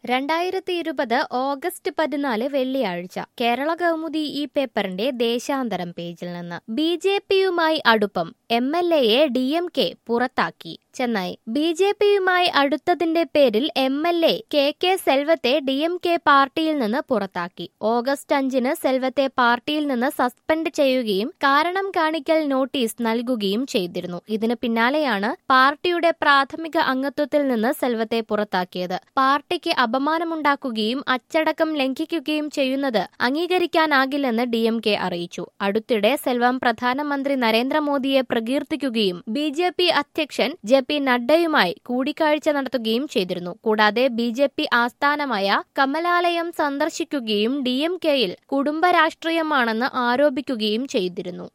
രണ്ടായിരത്തി ഇരുപത് ഓഗസ്റ്റ് പതിനാല് വെള്ളിയാഴ്ച കേരള കൗമുദി ഈ പേപ്പറിന്റെ ദേശാന്തരം പേജിൽ നിന്ന് ബി ജെ പിയുമായി അടുപ്പം എം എൽ എയെ ഡി എം കെ പുറത്താക്കി ചെന്നൈ ബി ജെ പിയുമായി അടുത്തതിന്റെ പേരിൽ M L A K K സെൽവത്തെ ഡി എം കെ പാർട്ടിയിൽ നിന്ന് പുറത്താക്കി ഓഗസ്റ്റ് അഞ്ചിന് സെൽവത്തെ പാർട്ടിയിൽ നിന്ന് സസ്പെൻഡ് ചെയ്യുകയും കാരണം കാണിക്കൽ നോട്ടീസ് നൽകുകയും ചെയ്തിരുന്നു ഇതിന് പിന്നാലെയാണ് പാർട്ടിയുടെ പ്രാഥമിക അംഗത്വത്തിൽ നിന്ന് സെൽവത്തെ പുറത്താക്കിയത് പാർട്ടിക്ക് അപമാനമുണ്ടാക്കുകയും അച്ചടക്കം ലംഘിക്കുകയും ചെയ്യുന്നത് അംഗീകരിക്കാനാകില്ലെന്ന് ഡി എം കെ അറിയിച്ചു അടുത്തിടെ സെൽവം പ്രധാനമന്ത്രി നരേന്ദ്രമോദിയെ പ്രകീർത്തിക്കുകയും ബി ജെ പി അധ്യക്ഷൻ ജെ പി നഡ്ഡയുമായി കൂടിക്കാഴ്ച നടത്തുകയും ചെയ്തിരുന്നു കൂടാതെ ബി ജെ പി ആസ്ഥാനമായ കമലാലയം സന്ദർശിക്കുകയും ഡി എം കെയിൽ കുടുംബ രാഷ്ട്രീയമാണെന്ന് ആരോപിക്കുകയും ചെയ്തിരുന്നു